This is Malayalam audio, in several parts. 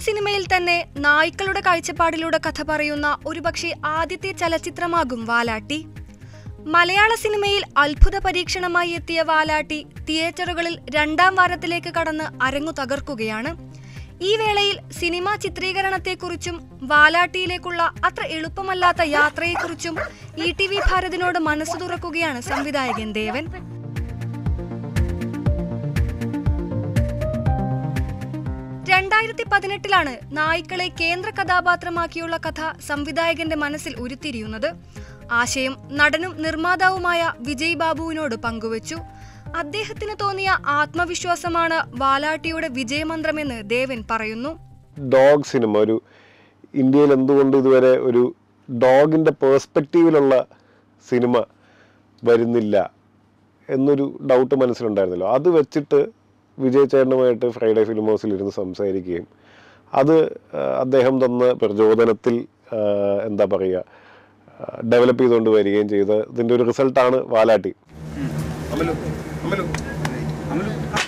സിനിമയിൽ തന്നെ നായ്ക്കളുടെ കാഴ്ചപ്പാടിലൂടെ കഥ പറയുന്ന ഒരുപക്ഷെ ആദ്യത്തെ ചലച്ചിത്രമാകും വാലാട്ടി മലയാള സിനിമയിൽ അത്ഭുത പരീക്ഷണമായി എത്തിയ വാലാട്ടി തിയേറ്ററുകളിൽ രണ്ടാം വാരത്തിലേക്ക് കടന്ന് അരങ്ങു തകർക്കുകയാണ് ഈ വേളയിൽ സിനിമാ ചിത്രീകരണത്തെക്കുറിച്ചും വാലാട്ടിയിലേക്കുള്ള അത്ര എളുപ്പമല്ലാത്ത യാത്രയെക്കുറിച്ചും ഇ ടി വി ഭാരതിനോട് മനസ്സു തുറക്കുകയാണ് സംവിധായകൻ ദേവൻ രണ്ടായിരത്തി പതിനെട്ടിലാണ് നായ്ക്കളെ കേന്ദ്ര കഥാപാത്രമാക്കിയുള്ള കഥ സംവിധായകന്റെ മനസ്സിൽ ഉരുത്തിരിയുന്നത് ആശയം നടനും നിർമ്മാതാവുമായ വിജയ് ബാബുവിനോട് പങ്കുവച്ചു അദ്ദേഹത്തിന് തോന്നിയ ആത്മവിശ്വാസമാണ് വാലാട്ടിയുടെ വിജയമന്ത്രമെന്ന് ദേവൻ പറയുന്നു ഡോഗ് സിനിമ ഒരു ഇന്ത്യയിൽ എന്തുകൊണ്ട് ഇതുവരെ ഒരു ഡോഗിൻ്റെ പേഴ്സ്പെക്റ്റീവിലുള്ള സിനിമ വരുന്നില്ല എന്നൊരു ഡൗട്ട് മനസ്സിലുണ്ടായിരുന്നല്ലോ അത് വെച്ചിട്ട് വിജയ് ചേട്ടനുമായിട്ട് ഫ്രൈഡേ ഫിലിം ഹൗസിൽ ഇരുന്ന് സംസാരിക്കുകയും അത് ആ, അദ്ദേഹം തന്ന പ്രചോദനത്തിൽ ആ, എന്താ പറയുക ഡെവലപ്പ് ചെയ്തുകൊണ്ട് വരികയും ചെയ്ത് ഇതിൻ്റെ ഒരു റിസൾട്ടാണ് വാലാട്ടി അമലു അമലു അമലു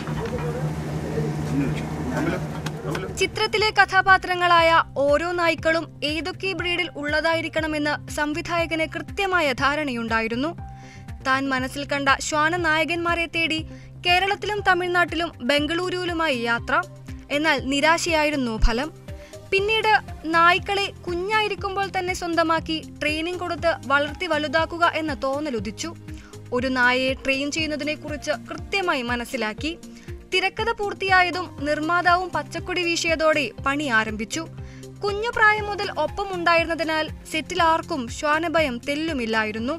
അമലു അമലു ചിത്രത്തിലെ കഥാപാത്രങ്ങളായ ഓരോ നായ്ക്കളും ഏതൊക്കെ ബ്രീഡിൽ ഉള്ളതായിരിക്കണമെന്ന് സംവിധായകന് കൃത്യമായ ധാരണയുണ്ടായിരുന്നു താൻ മനസ്സിൽ കണ്ട ശ്വാന നായകന്മാരെ തേടി കേരളത്തിലും തമിഴ്നാട്ടിലും ബംഗളൂരുവിലുമായി യാത്ര എന്നാൽ നിരാശയായിരുന്നു ഫലം പിന്നീട് നായ്ക്കളെ കുഞ്ഞായിരിക്കുമ്പോൾ തന്നെ സ്വന്തമാക്കി ട്രെയിനിങ് കൊടുത്ത് വളർത്തി വലുതാക്കുക എന്ന തോന്നലുദിച്ചു ഒരു നായയെ ട്രെയിൻ ചെയ്യുന്നതിനെ കുറിച്ച് കൃത്യമായി മനസ്സിലാക്കി തിരക്കഥ പൂർത്തിയായതും നിർമ്മാതാവും പച്ചക്കൊടി വീശിയതോടെ പണി ആരംഭിച്ചു കുഞ്ഞു പ്രായം മുതൽ ഒപ്പം ഉണ്ടായിരുന്നതിനാൽ സെറ്റിൽ ആർക്കും ശ്വാനഭയം തെല്ലുമില്ലായിരുന്നു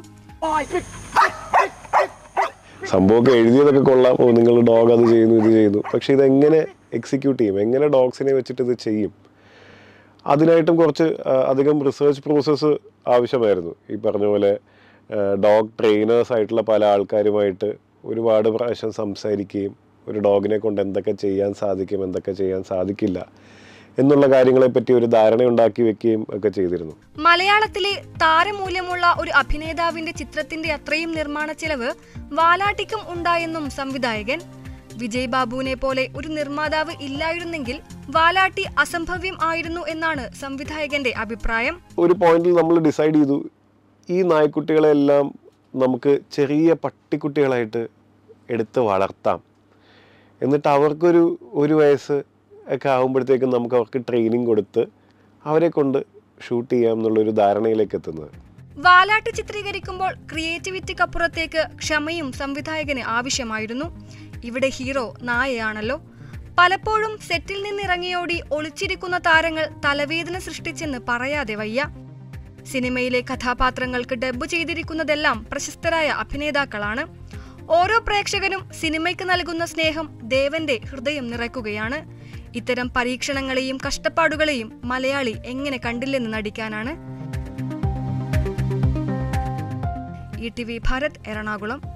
സംഭവമൊക്കെ എഴുതിയതൊക്കെ കൊള്ളാം ഓ നിങ്ങൾ ഡോഗ് അത് ചെയ്യുന്നു ഇത് ചെയ്യുന്നു പക്ഷെ ഇതെങ്ങനെ എക്സിക്യൂട്ട് ചെയ്യും എങ്ങനെ ഡോഗ്സിനെ വെച്ചിട്ട് ഇത് ചെയ്യും അതിനായിട്ടും കുറച്ച് ആ, അധികം റിസർച്ച് പ്രോസസ്സ് ആവശ്യമായിരുന്നു ഈ പറഞ്ഞ പോലെ ഡോഗ് ട്രെയിനേഴ്സ് ആയിട്ടുള്ള പല ആൾക്കാരുമായിട്ട് ഒരുപാട് പ്രാവശ്യം സംസാരിക്കുകയും ഒരു ഡോഗിനെ കൊണ്ട് എന്തൊക്കെ ചെയ്യാൻ സാധിക്കും എന്തൊക്കെ ചെയ്യാൻ സാധിക്കില്ല എന്നുള്ള കാര്യങ്ങളെപ്പറ്റി ഒരു ധാരണ ഉണ്ടാക്കി വെക്കുകയും ഒക്കെ ചെയ്തിരുന്നു മലയാളത്തിലെ താരമൂല്യമുള്ള ഒരു അഭിനേതാവിന്റെ ചിത്രത്തിന്റെ അത്രയും നിർമ്മാണ ചെലവ് വാലാട്ടിക്കും ഉണ്ടായെന്നും സംവിധായകൻ വിജയ് ബാബുവിനെ പോലെ ഒരു നിർമ്മാതാവ് ഇല്ലായിരുന്നെങ്കിൽ വാലാട്ടി അസംഭവ്യം ആയിരുന്നു എന്നാണ് സംവിധായകന്റെ അഭിപ്രായം ഒരു പോയിന്റിൽ നമ്മൾ ഡിസൈഡ് ചെയ്തു ഈ നായ്ക്കുട്ടികളെല്ലാം നമുക്ക് ചെറിയ പട്ടിക്കുട്ടികളായിട്ട് എടുത്ത് വളർത്താം എന്നിട്ട് അവർക്കൊരു ഒരു വയസ്സ് ഒക്കെ ആകുമ്പോഴത്തേക്കും നമുക്ക് അവർക്ക് ട്രെയിനിങ് കൊടുത്ത് അവരെ കൊണ്ട് ഷൂട്ട് ചെയ്യാം എന്നുള്ളൊരു ധാരണയിലേക്ക് എത്തുന്നത് വാലാട്ട് ചിത്രീകരിക്കുമ്പോൾ ക്രിയേറ്റിവിറ്റിക്കപ്പുറത്തേക്ക് ക്ഷമയും സംവിധായകന് ആവശ്യമായിരുന്നു ഇവിടെ ഹീറോ നായയാണല്ലോ പലപ്പോഴും സെറ്റിൽ നിന്നിറങ്ങിയോടി ഒളിച്ചിരിക്കുന്ന താരങ്ങൾ തലവേദന സൃഷ്ടിച്ചെന്ന് പറയാതെ വയ്യ സിനിമയിലെ കഥാപാത്രങ്ങൾക്ക് ഡബ്ബ് ചെയ്തിരിക്കുന്നതെല്ലാം പ്രശസ്തരായ അഭിനേതാക്കളാണ് ഓരോ പ്രേക്ഷകനും സിനിമയ്ക്ക് നൽകുന്ന സ്നേഹം ദേവന്റെ ഹൃദയം നിറയ്ക്കുകയാണ് ഇത്തരം പരീക്ഷണങ്ങളെയും കഷ്ടപ്പാടുകളെയും മലയാളി എങ്ങനെ കണ്ടില്ലെന്ന് നടിക്കാനാണ് E T V Bharat Ernakulam